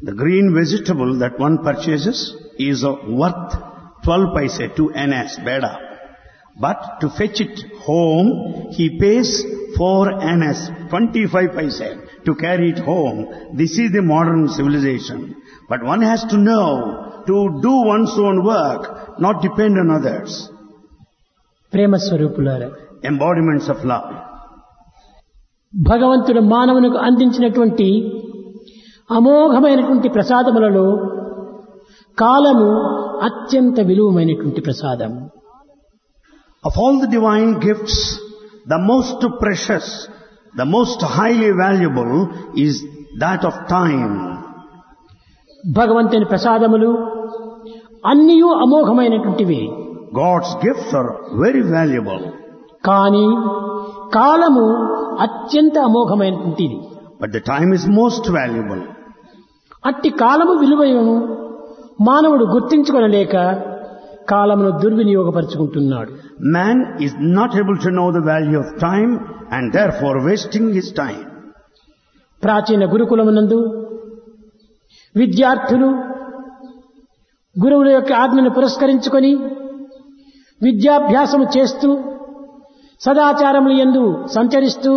The green vegetable that one purchases is uh, worth 12 paise, 2 ns, beda. But to fetch it home, he pays 4 ns, 25 paise, to carry it home. This is the modern civilization. But one has to know to do one's own work, not depend on others. ప్రేమ స్వరూపులారా Embodiments of love. భగవంతుడు మానవునికి అందించినటువంటి అమోఘమైనటువంటి ప్రసాదములలో కాలము అత్యంత విలువమైనటువంటి ప్రసాదం Of all the divine gifts, the most precious, the most highly valuable is that of time. భగవంతుని ప్రసాదములు అన్నీయూ అమోఘమైనటువంటివి God's gifts are very valuable, కానీ కాలము అత్యంత అమోఘమైనటువంటిది but the time is most valuable. అట్టి కాలము విలువను మానవుడు గుర్తించుకొనలేక కాలమును దుర్వినియోగపరుచుకుంటున్నాడు Man is not able to know the value of time and therefore wasting his time. ప్రాచీన గురుకులమునందు విద్యార్థులు గురువుల యొక్క ఆజ్ఞను పురస్కరించుకొని విద్యాభ్యాసము చేస్తూ సదాచారములు ఎందు సంచరిస్తూ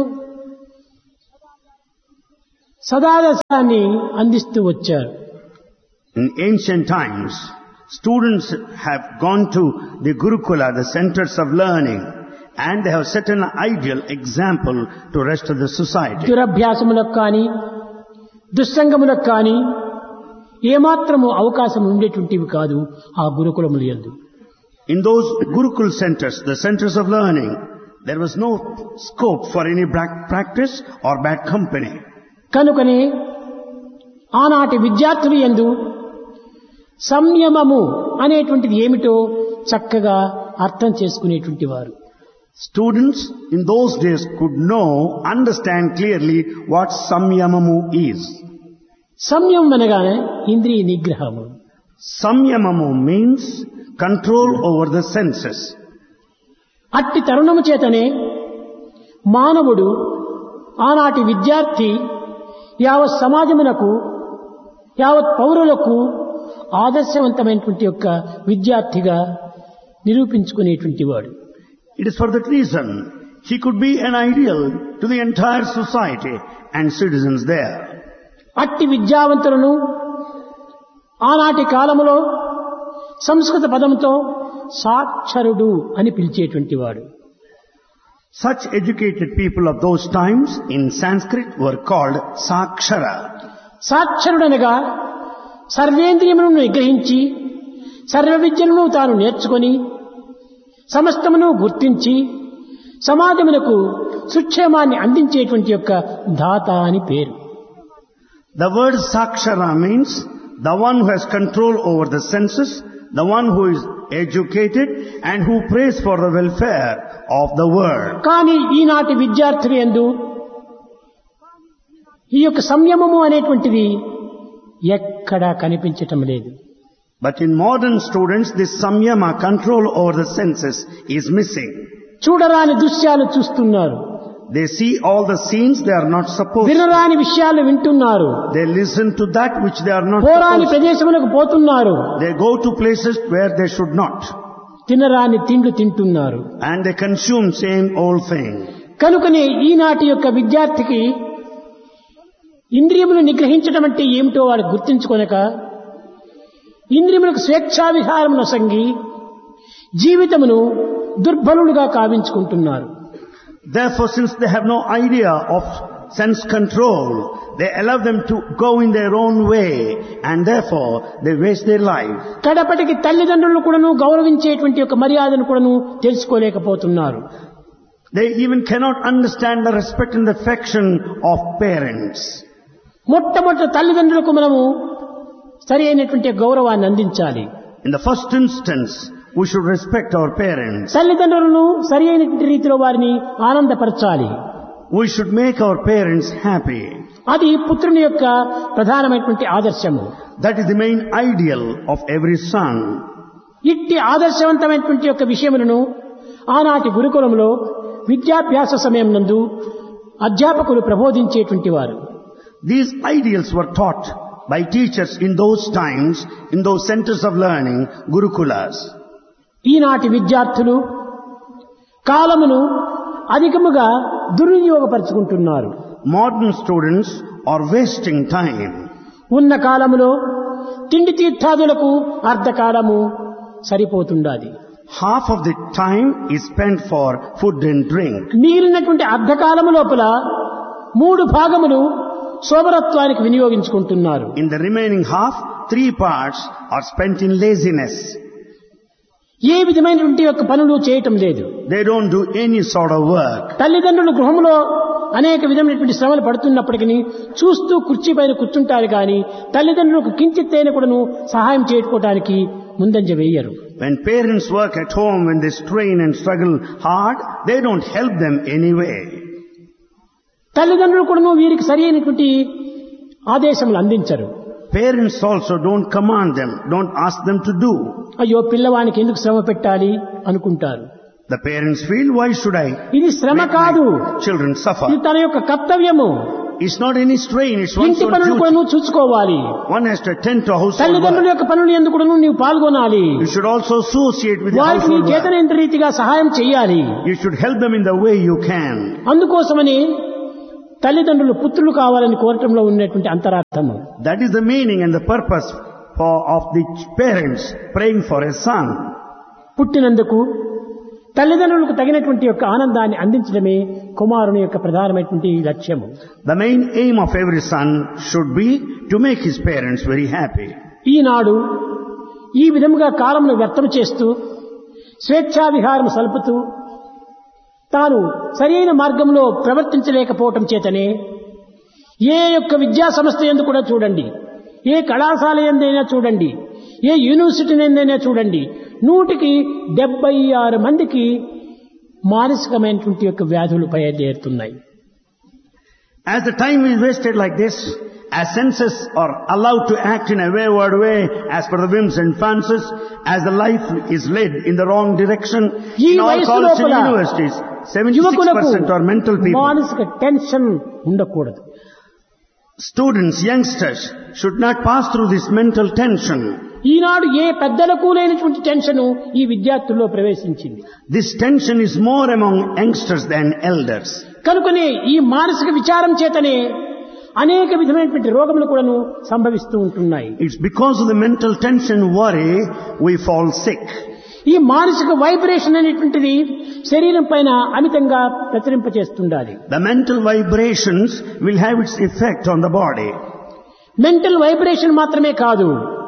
సదాదశాన్ని అందిస్తూ వచ్చారు In ancient times, students have gone to the Gurukula, the centers of learning, and they have set an ideal example to rest of the society. దురభ్యాసములకు కానీ దుస్సంగములకు కానీ ఏమాత్రము అవకాశం ఉండేటువంటివి కాదు ఆ గురుకులములు ఎందు In those Gurukul centers, the centers of learning, there was no scope for any black practice or bad company. కనుకనే ఆనాటి విద్యార్థులు ఎందు సంయమము అనేటువంటిది ఏమిటో చక్కగా అర్థం చేసుకునేటువంటి వారు Students in those days could know, understand clearly what samyamamu is. సంయమం అనగానే ఇంద్రియ నిగ్రహము Samyamamu means control over the senses. అట్టి తరుణము చేతనే మానవుడు ఆనాటి విద్యార్థి యావత్ సమాజమునకు యావత్ పౌరులకు ఆదర్శవంతమైనటువంటి యొక్క విద్యార్థిగా నిరూపించుకునేటువంటి వాడు It is for that reason he could be an ideal to the entire society and citizens there. అట్టి విద్యావంతులను ఆనాటి కాలములో సంస్కృత పదంతో సాక్షరుడు అని పిలిచేటువంటి వాడు Such educated people of those times in Sanskrit were called Sakshara. సాక్షరుడనగా సర్వేంద్రియములను నిగ్రహించి సర్వ విద్యలను తాను నేర్చుకొని సమస్తమును గుర్తించి సమాజమునకు సుక్షేమాన్ని అందించేటువంటి యొక్క దాత అని పేరు The word Sakshara means the one who has control over the senses, the one who is educated and who prays for the welfare of the world. కానీ ఈనాటి విద్యార్థులు ఎందు ఈ యొక్క సంయమము అనేటువంటిది ఎక్కడా కనిపించటం లేదు But in modern students, this samyama, control over the senses, is missing. చూడరాని దృశ్యాలు చూస్తున్నారు They see all the scenes they are not supposed to. వినరాని విషయాలు వింటున్నారు They listen to that which they are not పోరాని supposed ప్రదేశములకు పోతున్నారు to. They go to places where they should not. తినరాని తిండ్లు తింటున్నారు And they consume same old thing. కనుకనే ఈనాటి యొక్క విద్యార్థికి ఇంద్రియములు నిగ్రహించడం అంటే ఏమిటో వాడు గుర్తించుకొనక ఇంద్రియములకు స్వేచ్ఛా విహారమును సంగి జీవితమును దుర్బలులుగా కావించుకుంటున్నారు Therefore, since they have no idea of sense control, they allow them to go in their own way and therefore they waste their life. కడపటికి తల్లిదండ్రులు కూడాను గౌరవించేటువంటి యొక్క మర్యాదను కూడాను తెలుసుకోలేకపోతున్నారు They even cannot understand the respect and the affection of parents. మొట్టమొదటి తల్లిదండ్రులకు మనము సరి అయినటువంటి గౌరవాన్ని అందించాలి In the first instance, we should respect our parents. తల్లిదండ్రులను సరి అయినటువంటి రీతిలో వారిని ఆనందపరచాలి We should make our parents happy. అది పుత్రుని యొక్క ప్రధానమైనటువంటి ఆదర్శము That is the main ideal of every son. ఇట్టి ఆదర్శవంతమైనటువంటి యొక్క విషయములను ఆనాటి గురుకులంలో విద్యాభ్యాస సమయం నందు అధ్యాపకులు ప్రబోధించేటువంటి వారు These ideals were taught by teachers in those times, in those centers of learning, Gurukulas. ఈనాటి విద్యార్థులు కాలమును అధికముగా దుర్వినియోగపరుచుకుంటున్నారు Modern students are wasting time. ఉన్న కాలములో తిండి తీర్థాదులకు అర్ధకాలము సరిపోతుండాలి Half of the time is spent for food and drink. మిగిలినటువంటి అర్ధకాలము లోపల మూడు భాగములు సోమరత్వానికి వినియోగించుకుంటున్నారు In the remaining half, three parts are spent in laziness. ఏ విధమైనటువంటి యొక్క పనులు చేయటం లేదు They don't do any sort of work. తల్లిదండ్రులు గృహంలో అనేక విధమైనటువంటి శ్రమలు పడుతున్నప్పటికీ చూస్తూ కుర్చీ పైన కూర్చుంటారు కానీ తల్లిదండ్రులకు కించిత్తైన కూడాను సహాయం చేసుకోవటానికి ముందంజ వేయరు When parents work at home, when they strain and struggle hard, they don't help them anyway. తల్లిదండ్రులు కూడాను వీరికి సరి అయినటువంటి ఆదేశములు అందించరు Parents also don't command them, don't ask them to do. అయ్యో పిల్లవానికి ఎందుకు శ్రమ పెట్టాలి అనుకుంటారు The parents feel, why should I ఇది శ్రమ make కాదు my children ఇది suffer? తన యొక్క కర్తవ్యము It's not any strain, it's one's ఇంటి own పనులు duty. కూడా నువ్వు చూసుకోవాలి One has to attend to household తల్లిదండ్రుల work. యొక్క పనులు ఎందుకు కూడా నీవు పాల్గొనాలి You should also associate with the వారికి నీ household work. చేతనైన రీతిగా సహాయం చేయాలి You should help them in the way you can. అందుకోసమని తల్లిదండ్రులు పుత్రులు కావాలని కోరటంలో ఉన్నటువంటి అంతరార్థము That is the meaning and the purpose for, of the parents praying for a son. పుట్టినందుకు తల్లిదండ్రులకు తగినటువంటి యొక్క ఆనందాన్ని అందించడమే కుమారుని యొక్క ప్రధానమైనటువంటి లక్ష్యము The main aim of every son should be to make his parents very happy. ఈనాడు ఈ విధముగా కాలమును వ్యర్థం చేస్తూ స్వేచ్ఛావిహారం సలుపుతూ తాను సరైన మార్గంలో ప్రవర్తించలేకపోవటం చేతనే ఏ యొక్క విద్యా సంస్థ ఎందు కూడా చూడండి ఏ కళాశాల ఎందైనా చూడండి ఏ యూనివర్సిటీ ఎందైనా చూడండి నూటికి డెబ్బై ఆరు మందికి మానసికమైనటువంటి యొక్క వ్యాధులు బయలుదేరుతున్నాయి As the time is wasted like this, as senses are allowed to act in a wayward way as per the whims and fancies, as the life is led in the wrong direction, ఈ in all వయసు colleges and లోపల universities, యువకులకు 76% are mental people. మానసిక tension ఉండకూడదు Students, youngsters should not pass through this mental tension. ఈనాడు ఏ పెద్దలకు లేనటువంటి టెన్షన్ ఈ విద్యార్థుల్లో ప్రవేశించింది This tension is more among youngsters than elders. కనుకనే ఈ మానసిక విచారం చేతనే అనేక విధమైనటువంటి రోగములు కూడాను సంభవిస్తూ ఉంటున్నాయి It's because of the mental tension worry we fall sick. ఈ మానసిక వైబ్రేషన్ అనేటువంటిది శరీరం పైన అమితంగా ప్రచురింపచేస్తుండాలి The mental vibrations will have its effect on the body. Mental vibration మాత్రమే కాదు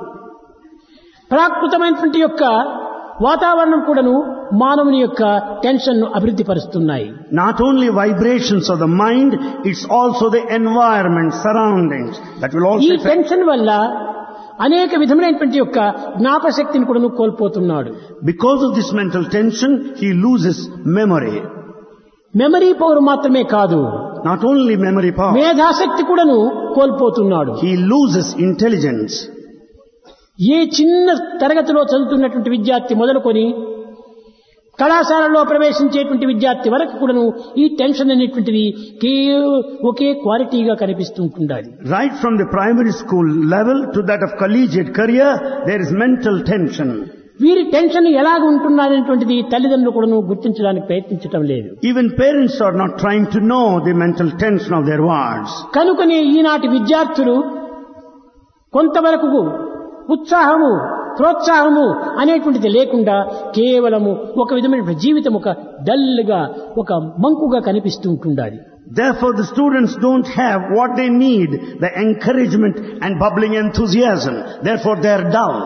ప్రాకృతమైనటువంటి యొక్క వాతావరణం కూడాను మానవుని యొక్క టెన్షన్ ను అభివృద్ధి పరుస్తున్నాయి Not only vibrations of the mind, it's also the environment, surroundings that will ఈ also affect. టెన్షన్ వల్ల అనేక విధములైనటువంటి యొక్క జ్ఞాపశక్తిని కూడా కోల్పోతున్నాడు Because of this mental tension, he loses memory. Memory power మాత్రమే కాదు Not only memory power, మేధాశక్తి కూడాను కోల్పోతున్నాడు he loses intelligence. ఏ చిన్న తరగతిలో చదువుతున్నటువంటి విద్యార్థి మొదలుకొని కళాశాలలో ప్రవేశించేటువంటి విద్యార్థి వరకు కూడాను ఈ టెన్షన్ అనేటువంటిది కే- ఒకే క్వాలిటీగా కనిపిస్తూ ఉంటుండాలి Right from the primary school level to that of collegiate career, there is mental tension. వీరి టెన్షన్ ఎలాగ ఉంటున్నారనేటువంటిది తల్లిదండ్రులు కూడాను గుర్తించడానికి ప్రయత్నించటం లేదు Even parents are not trying to know the mental tension of their wards. కనుకనే ఈనాటి విద్యార్థులు కొంతవరకు ఉత్సాహము ప్రోత్సాహము అనేటువంటిది లేకుండా కేవలము ఒక విధమైన జీవితం ఒక డల్గా ఒక మంకుగా కనిపిస్తూ ఉంటుండాలి Therefore, the students don't have what they need, the encouragement and bubbling enthusiasm. Therefore, they are dull.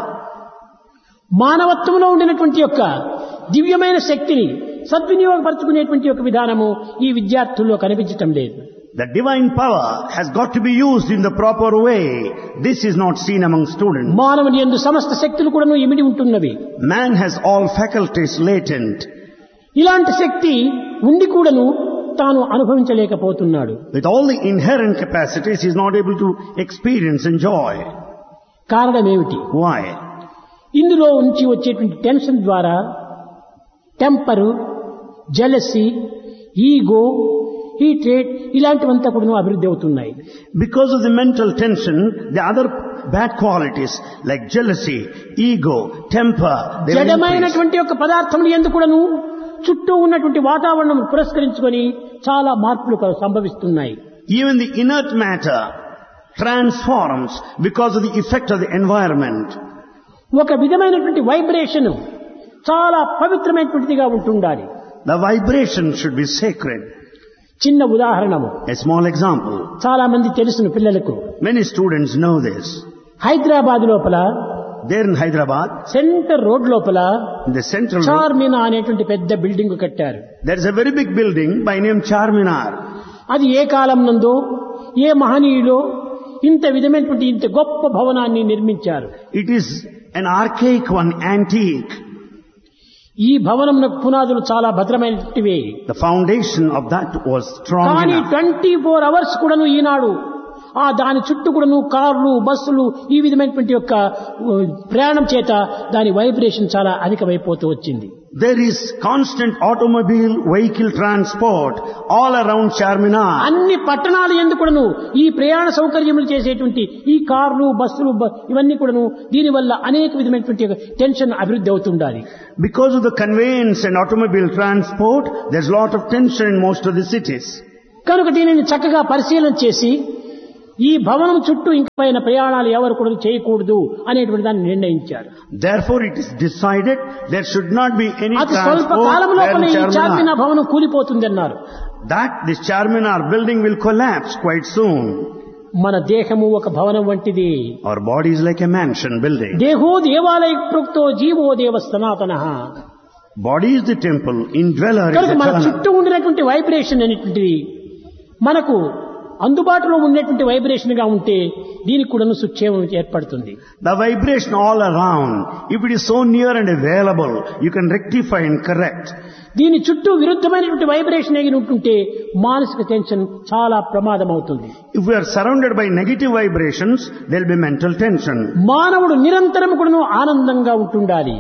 మానవత్వంలో ఉండినటువంటి యొక్క దివ్యమైన శక్తిని సద్వినియోగపరచుకునేటువంటి యొక్క విధానము ఈ విద్యార్థుల్లో కనిపించటం లేదు The divine power has got to be used in the proper way. This is not seen among students. మానవుని ఎందు సమస్త శక్తులు కూడాను ఇమిడి ఉంటున్నవి Man has all faculties latent. ఇలాంటి శక్తి ఉండి కూడాను తాను అనుభవించలేకపోతున్నాడు With all the inherent capacities, he is not able to experience and joy. కారణం ఏమిటి Why? ఇందులో నుంచి వచ్చేటువంటి టెన్షన్ ద్వారా టెంపరు జలసి ఈగో ఈ ట్రేడ్ ఇలాంటివంతా కూడా అభివృద్ధి అవుతున్నాయి Because of the mental tension, the other bad qualities like jealousy, ego, temper, they will increase. జడమైనటువంటి యొక్క పదార్థములు ఎందుకు కూడాను చుట్టూ ఉన్నటువంటి వాతావరణం పురస్కరించుకొని చాలా మార్పులు క- సంభవిస్తున్నాయి Even the inert matter transforms because of the effect of the environment. ఒక విధమైనటువంటి వైబ్రేషన్ చాలా పవిత్రమైనటువంటిదిగా ఉంటుండాలి The vibration should be sacred. చిన్న ఉదాహరణము A small example. చాలా మంది తెలుసును పిల్లలకు Many students know this. Hyderabad లోపల There in Hyderabad, centre road లోపల in the central road, Charminar అనేటువంటి పెద్ద బిల్డింగ్ కట్టారు there is a very big building by name Charminar. అది ఏ కాలం నందో ఏ మహనీయులో ఇంత విధమైనటువంటి ఇంత గొప్ప భవనాన్ని నిర్మించారు It is an archaic one, antique. ఈ భవనమునకు పునాదులు చాలా భద్రమైనటువంటివి The foundation of that was strong కానీ enough. ట్వంటీ ఫోర్ అవర్స్ కూడాను ఈనాడు ఆ దాని చుట్టూ కూడాను కార్లు బస్సులు ఈ విధమైనటువంటి యొక్క ఉ, ప్రయాణం చేత దాని వైబ్రేషన్ చాలా అధికమైపోతూ వచ్చింది There is constant automobile vehicle transport all around Charminar. అన్ని పట్టణాలు ఎందుకును ఈ ప్రయాణ సౌకర్యములు చేసేటువంటి ఈ కార్లు బస్సులు బ- ఇవన్నీ కూడాను దీనివల్ల అనేక విధమైనటువంటి యొక్క టెన్షన్ అభివృద్ధి అవుతుండాలి Because of the conveyance and automobile transport, there's a lot of tension in most of the cities. కనుక దీనిని చక్కగా పరిశీలన చేసి ఈ భవనం చుట్టూ ఇంక పైన ప్రయాణాలు ఎవరు కూడా చేయకూడదు అనేటువంటి దాన్ని నిర్ణయించారు Therefore, it is decided there should not be any అతి స్వల్ప transport కాలం there లోపల in ఈ చార్మినా Charminar. భవనం కూలిపోతుంది అన్నారు That this Charminar building will collapse quite soon. మన దేహము ఒక భవనం వంటిది Our body is like a mansion building. దేహో దేవాలయ ప్రోక్తో జీవో దేవ సనాతన Body is the temple, indweller is కనుక మన eternal. చుట్టూ ఉండినటువంటి వైబ్రేషన్ అనేటువంటిది మనకు అందుబాటులో ఉన్నటువంటి వైబ్రేషన్ గా ఉంటే దీనికి కూడా సుక్షేమం ఏర్పడుతుంది The vibration all around, if it is so near and available, you can rectify and correct. దీని చుట్టూ విరుద్ధమైనటువంటి వైబ్రేషన్ ఎగిరి ఉంటుంటే మానసిక టెన్షన్ చాలా ప్రమాదం అవుతుంది If we are surrounded by negative vibrations, there will be mental tension. మానవుడు నిరంతరం కూడా ఆనందంగా ఉంటుండాలి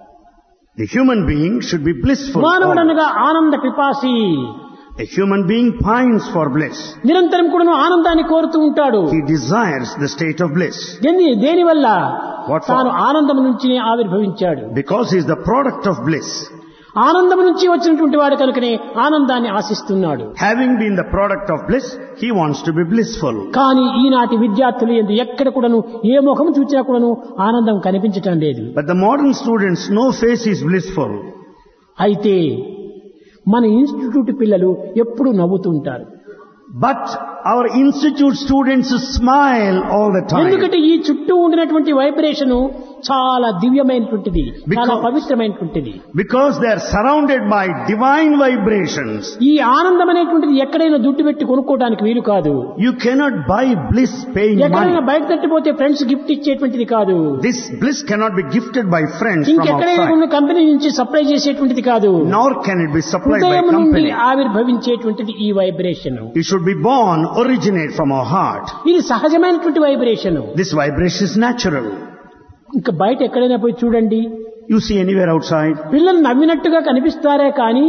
The human being should be blissful. మానవుడు always. అనగా ఆనంద పిపాసి A human being pines for bliss. నిరంతరం కూడా ఆనందాన్ని కోరుతూ ఉంటాడు He desires the state of bliss. దేని దేనివల్ల What for? తాను ఆనందం నుంచి ఆవిర్భవించాడు Because he is the product of bliss. ఆనందం నుంచి వచ్చినటువంటి వాడు కనుకనే ఆనందాన్ని ఆశిస్తున్నాడు Having been the product of bliss, he wants to be blissful. కానీ ఈనాటి విద్యార్థులు ఎందు ఎక్కడ కూడాను ఏ ముఖం చూసినా కూడాను ఆనందం కనిపించటం లేదు But the modern students, no face is blissful. అయితే మన ఇన్స్టిట్యూట్ పిల్లలు ఎప్పుడు నవ్వుతూ ఉంటారు But our institute students smile all the time. ఎందుకంటే ఈ చుట్టూ ఉండినటువంటి వైబ్రేషన్ చాలా దివ్యమైనటువంటిది చాలా Because- పవిత్రమైనటువంటిది Because they are surrounded by divine vibrations. ఈ ఆనందం అనేటువంటిది ఎక్కడైనా దుడ్డు పెట్టి కొనుక్కోవడానికి వీలు కాదు You cannot buy bliss paying ఎక్కడైనా money. బయట తట్టిపోతే ఫ్రెండ్స్ గిఫ్ట్ ఇచ్చేటువంటిది కాదు This bliss cannot be gifted by friends from ఇంకెక్కడైనా outside. ఉన్న కంపెనీ నుంచి సప్లై చేసేటువంటిది కాదు Nor can it be supplied by హృదయం నుండి company. ఆవిర్భవించేటువంటిది ఈ vibration It should be born, originate from our heart. ఇది సహజమైనటువంటి vibration This vibration is natural. ఇంకా బయట ఎక్కడైనా పోయి చూడండి You see anywhere outside, పిల్లలు నవ్వినట్టుగా కనిపిస్తారే కానీ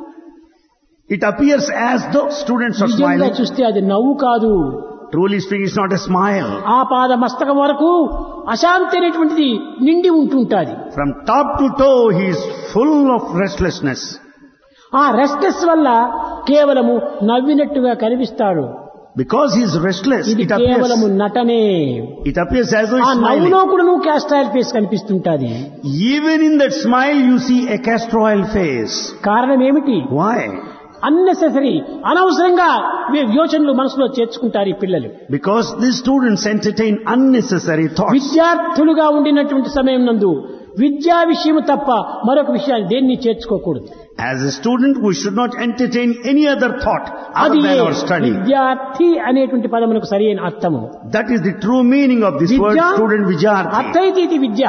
it appears as though students are నిజంగా smiling. చూస్తే అది నవ్వు కాదు Truly speaking, it's not a smile. ఆ పాద మస్తకం వరకు అశాంతి అనేటువంటిది నిండి ఉంటుంటాది From top to toe, he is full of restlessness. ఆ రెస్ట్లెస్ వల్ల కేవలము నవ్వినట్టుగా కనిపిస్తాడు Because he is restless, ఇది it appears, కేవలము నటనే it appears as though ఆ he's నవ్వులో smiling. కూడా నువ్వు క్యాస్ట్రాయల్ ఫేస్ కనిపిస్తుంటాది Even in that smile, you see a castor oil face. కారణం ఏమిటి Why? అన్నెసెసరీ అనవసరంగా వీ- యోచనలు మనసులో చేర్చుకుంటారు ఈ పిల్లలు Because these students entertain unnecessary thoughts. విద్యార్థులుగా ఉండినటువంటి సమయం నందు విద్యా విషయం తప్ప మరొక విషయాన్ని దేన్ని చేర్చుకోకూడదు As a student, we should not entertain any other thought అది other than our study. విద్యార్థి అనేటువంటి పదమునకు సరైన అర్థము That is the true meaning of this word Vidya student Vijarthi. అర్థైతి విద్య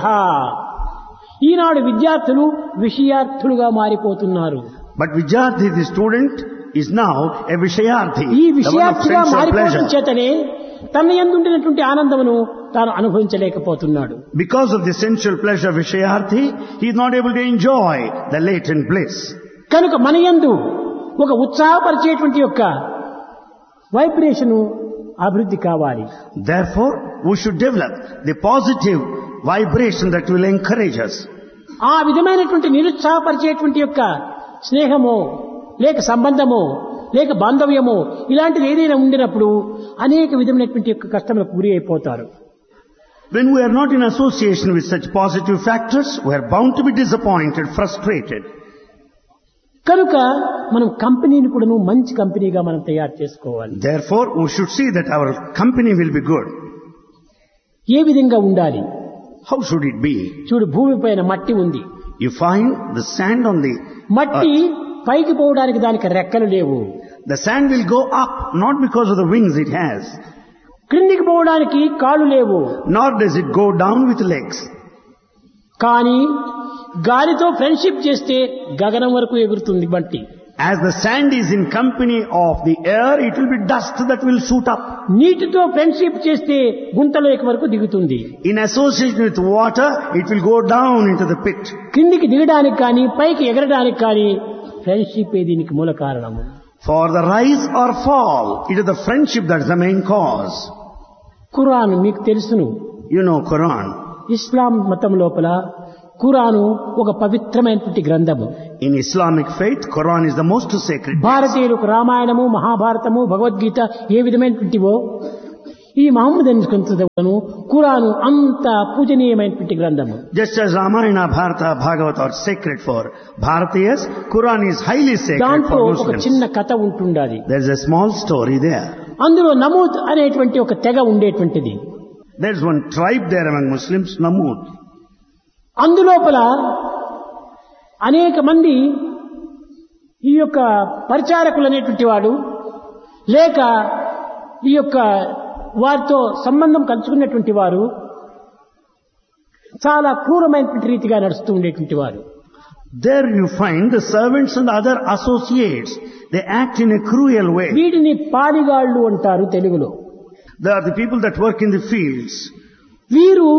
ఈనాడు విద్యార్థులు విషయార్థులుగా మారిపోతున్నారు But Vijarthi, the student, is now a Vishayarthi, ఈ the one of విషయార్థిగా sense of మారిపోవడం pleasure. చేతనే తన ఎందుండినటువంటి ఆనందమును తాను అనుభవించలేకపోతున్నాడు Because of the sensual pleasure of Vishayarthi, he is not able to enjoy the latent bliss. కనుక మన యందు ఒక ఉత్సాహపరిచేటువంటి యొక్క వైబ్రేషన్ అభివృద్ధి కావాలి Therefore, we should develop the positive vibration that will encourage us. ఆ విధమైనటువంటి నిరుత్సాహపరిచేటువంటి యొక్క స్నేహము లేక సంబంధము లేక బాంధవ్యము ఇలాంటిది ఏదైనా ఉండినప్పుడు అనేక విధమైనటువంటి యొక్క కష్టములకు గురి అయిపోతారు When we are not in association with such positive factors, we are bound to be disappointed, frustrated. కనుక మనం కంపెనీని కూడాను మంచి కంపెనీగా మనం తయారు చేసుకోవాలి Therefore, we should see that our company will be good. ఏ విధంగా ఉండాలి How should it be? చూడు భూమి పైన మట్టి ఉంది You find the sand on the మట్టి పైకి పోవడానికి దానికి రెక్కలు లేవు the sand will go up not because of the wings it has, క్రిందికి పోవడానికి కాళ్ళు లేవు nor does it go down with legs. కానీ గాలితో ఫ్రెండ్షిప్ చేస్తే గగనం వరకు ఎగురుతుంది మట్టి As the sand is in company of the air, it will be dust that will shoot up. నీటితో ఫ్రెండ్షిప్ చేస్తే గుంటలోకి వరకు దిగుతుంది In association with water, it will go down into the pit. కిందికి దిగడానికి కానీ పైకి ఎగరడానికి కానీ ఫ్రెండ్షిప్ దీనికి మూల కారణము For the rise or fall, it is the friendship that is the main cause. Quran మీకు తెలుసును You know Quran. ఇస్లాం మతం లోపల ఖురాను ఒక పవిత్రమైనటువంటి గ్రంథము In Islamic faith, Quran is the most sacred. భారతీయులకు రామాయణము మహాభారతము భగవద్గీత ఏ విధమైనటువంటివో ఈ మహమ్మద్ గ్రంథము ఖురాను అంత పూజనీయమైనటువంటి గ్రంథము Just as Ramayana, Bharata, Bhagavata are sacred for Bharatiyas, Quran is highly sacred దాంట్లో for ఒక Muslims. చిన్న కథ ఉంటుండాలి There's a small story there. అందులో నమూద్ అనేటువంటి ఒక తెగ ఉండేటువంటిది There's one tribe there among Muslims, Namud. అందులోపల అనేక మంది ఈ యొక్క పరిచారకులు అనేటువంటి వాడు లేక ఈ యొక్క వారితో సంబంధం కలుసుకున్నటువంటి వారు చాలా క్రూరమైనటువంటి రీతిగా నడుస్తూ ఉండేటువంటి వారు There you find the servants and other associates. They act in a cruel way. వీటిని పాలిగాళ్ళు అంటారు తెలుగులో They are the people that work in the fields. వీరు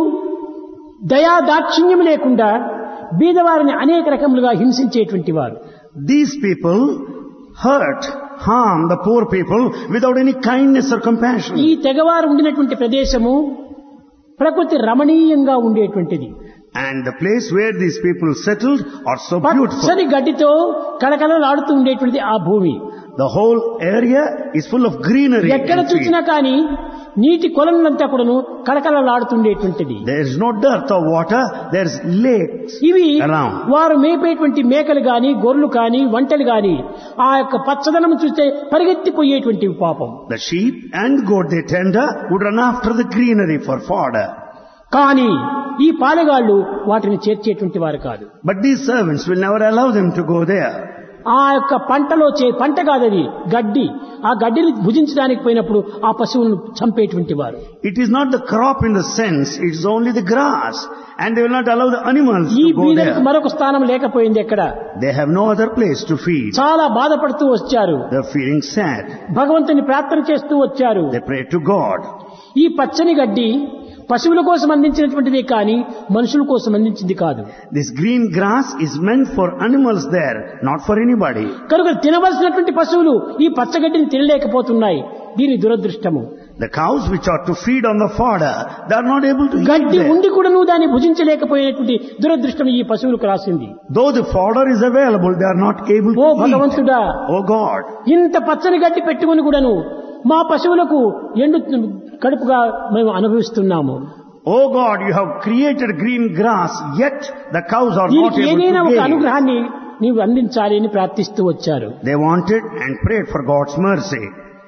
దయా దాక్షిణ్యం లేకుండా బీదవారిని అనేక రకములుగా హింసించేటువంటి వారు These people hurt, harm the poor people without any kindness or ఈ compassion. తెగవారు ఉండినటువంటి ప్రదేశము ప్రకృతి రమణీయంగా ఉండేటువంటిది And the place where these people settled are so beautiful. పచ్చని గడ్డితో కళకళలాడుతూ ఉండేటువంటిది ఆ భూమి The whole area is full of greenery. ఎక్కడ and fields. చూసినా కానీ నీటి కొలనులంతా కూడాను కళకళలాడుతుండేటువంటిది There is no dearth of water, there is lakes ఇవి around. వారు మేపేటువంటి మేకలు గాని గొర్రెలు కాని వంటలు గాని ఆ యొక్క పచ్చదనం చూస్తే పరిగెత్తిపోయేటువంటివి పాపం The sheep and goat they tender would run after the greenery for fodder. కానీ ఈ పాలెగాళ్ళు వాటిని చేర్చేటువంటి వారు కాదు But these servants will never allow them to go there. ఆ యొక్క పంటలో చే పంట కాదది గడ్డి ఆ గడ్డిని భుజించడానికి పోయినప్పుడు ఆ పశువులను చంపేటువంటి వారు It is not the crop in the sense, it is only the grass. And they will not allow the animals ఈ to go బీదలకు there. మరొక స్థానం లేకపోయింది ఎక్కడ They have no other place to feed. చాలా బాధపడుతూ వచ్చారు They are feeling sad. భగవంతుని ప్రార్థన చేస్తూ వచ్చారు They pray to God. ఈ పచ్చని గడ్డి పశువుల కోసం అందించినటువంటిదే కానీ మనుషుల కోసం అందించింది కాదు This green grass is meant for animals there, not for anybody. కనుక తినవలసినటువంటి పశువులు ఈ పచ్చగడ్డిని తినలేకపోతున్నాయి దీని దురదృష్టము The cows which are to feed on the fodder, they are not able to eat గడ్డి there. ఉండి కూడా నువ్వు దాన్ని భుజించలేకపోయినటువంటి దురదృష్టం ఈ పశువులకు రాసింది Though the fodder is available, they are not able oh to eat. భగవంతుడా Oh God, ఇంత పచ్చని గడ్డి పెట్టుకుని కూడాను మా పశువులకు ఎండు కడుపుగా మేము అనుభవిస్తున్నాము oh God, you have created green grass, yet the cows are not దీనికి able ఏదైనా to ఒక gain. అనుగ్రహాన్ని నీవు అందించాలి అని ప్రార్థిస్తూ వచ్చారు They wanted and prayed for God's mercy.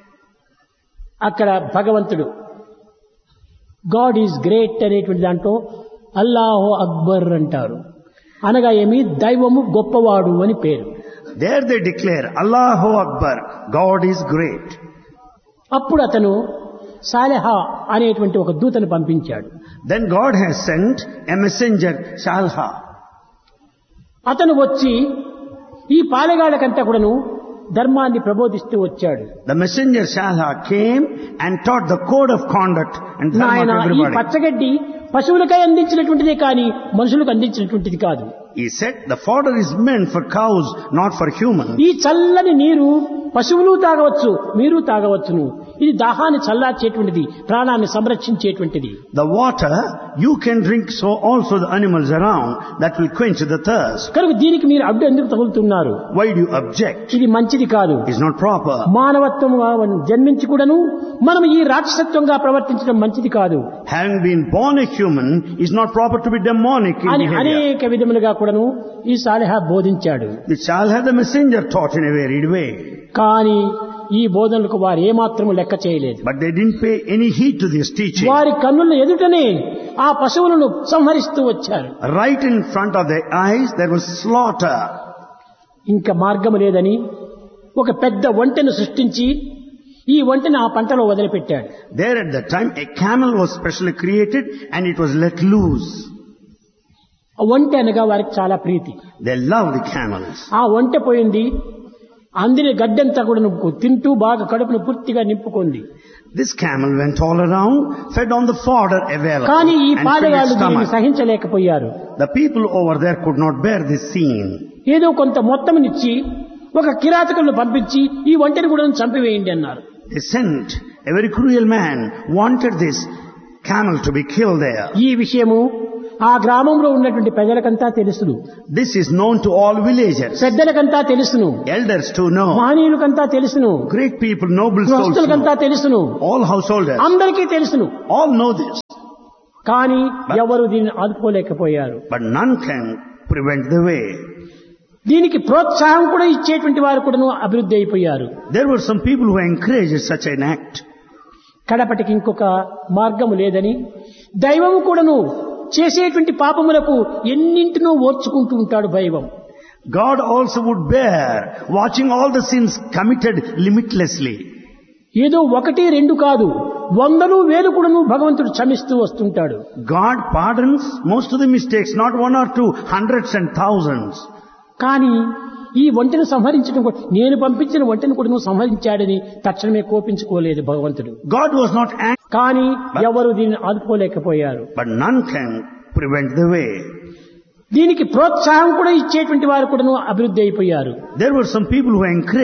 అక్కడ భగవంతుడు గాడ్ ఈజ్ గ్రేట్ అనేటువంటి దాంట్లో అల్లాహో అక్బర్ అంటారు అనగా ఏమి దైవము గొప్పవాడు అని పేరు There they declare, Allahu Akbar, God is great. అప్పుడు అతను సాలెహా అనేటువంటి ఒక దూతను పంపించాడు Then God has sent a messenger, Shalha. అతను వచ్చి ఈ పాలెగాళ్ళకంతా కూడాను ధర్మాన్ని ప్రబోధిస్తూ వచ్చాడు The messenger Shala came and taught the code of conduct and dharma నాయన to ఈ everybody. పచ్చగడ్డి పశువులకై అందించినటువంటిదే కానీ మనుషులకు అందించినటువంటిది కాదు He said the fodder is meant for cows, not for humans. ఈ చల్లని నీరు పశువులు తాగవచ్చు మీరు తాగవచ్చును ఇది దాహాన్ని చల్లార్చేటువంటిది ప్రాణాన్ని సంరక్షించేటువంటిది The water you can drink, so also the animals around that will quench the thirst. కనుక దీనికి మీరు అడ్డు ఎందుకు తగులుతున్నారు Why do you object? ఇది మంచిది కాదు It's not proper. మానవత్వం జన్మించి కూడాను మనం ఈ రాక్షసత్వంగా ప్రవర్తించడం మంచిది కాదు Having been born a human is not proper to be demonic in అని behavior. అనేక విధములుగా కూడాను ఈ సాలిహా బోధించాడు The child had the messenger taught in a varied way. కానీ ఈ బోధనలకు వారు ఏమాత్రము లెక్క చేయలేదు But they didn't pay any heed to this teaching. వారి కన్నుల ఎదుటనే ఆ పశువులను సంహరిస్తూ వచ్చారు Right in front of their eyes there was slaughter. ఇంకా మార్గం లేదని ఒక పెద్ద ఒంటెను సృష్టించి ఈ ఒంటెను ఆ పంటలో వదిలిపెట్టాడు There at that time a camel was specially created and it was let loose. ఆ ఒంటె అనగా వారికి చాలా ప్రీతి They love the camels. ఆ ఒంటె పోయింది అందిన గడ్డంతా కూడా తింటూ బాగా కడుపును పూర్తిగా నింపుకుంది This camel went all around, fed on the fodder available కానీ ఈ and filled పాదగాళ్ళు its దీనిని stomach. సహించలేకపోయారు The people over there could not bear this scene. ఏదో కొంత మొత్తంనిచ్చి ఒక కిరాతకులను పంపించి ఈ ఒంటెని కూడా చంపివేయండి అన్నారు They sent a very cruel man, wanted this camel to be killed there. ఈ విషయము ఆ గ్రామంలో ఉన్నటువంటి ప్రజలకంతా తెలుసును This is known to all villagers. పెద్దలకంతా తెలుసును Elders to know. మహనీయులకంతా తెలుసును Great people, noble souls know. గృహస్థులకంతా తెలుసును All householders. అందరికీ తెలుసును All know this. కానీ ఎవరు దీన్ని ఆదుకోలేకపోయారు But none can prevent the way. దీనికి ప్రోత్సాహం కూడా ఇచ్చేటువంటి వారు కూడాను అభివృద్ధి అయిపోయారు There were some people who encouraged such an act. కడపటికి ఇంకొక మార్గము లేదని దైవము కూడాను చేసేటువంటి పాపములకు ఎన్నింటినో ఓర్చుకుంటూ ఉంటాడు దైవం God also would bear watching all the sins committed limitlessly. ఏదో ఒకటి రెండు కాదు వందలు వేలు కూడాను భగవంతుడు క్షమిస్తూ వస్తుంటాడు God pardons most of the mistakes, not one or two, hundreds and thousands. కానీ ఈ ఒంటెను సంహరించడం కూడా నేను పంపించిన ఒంటెను కూడా నువ్వు సంహరించాడని తక్షణమే కోపించుకోలేదు భగవంతుడు God was not angry, కానీ ఎవరు దీన్ని ఆదుకోలేకపోయారు but none can prevent the way. దీనికి ప్రోత్సాహం కూడా ఇచ్చేటువంటి వారు కూడాను అభివృద్ధి అయిపోయారు There were some people who encouraged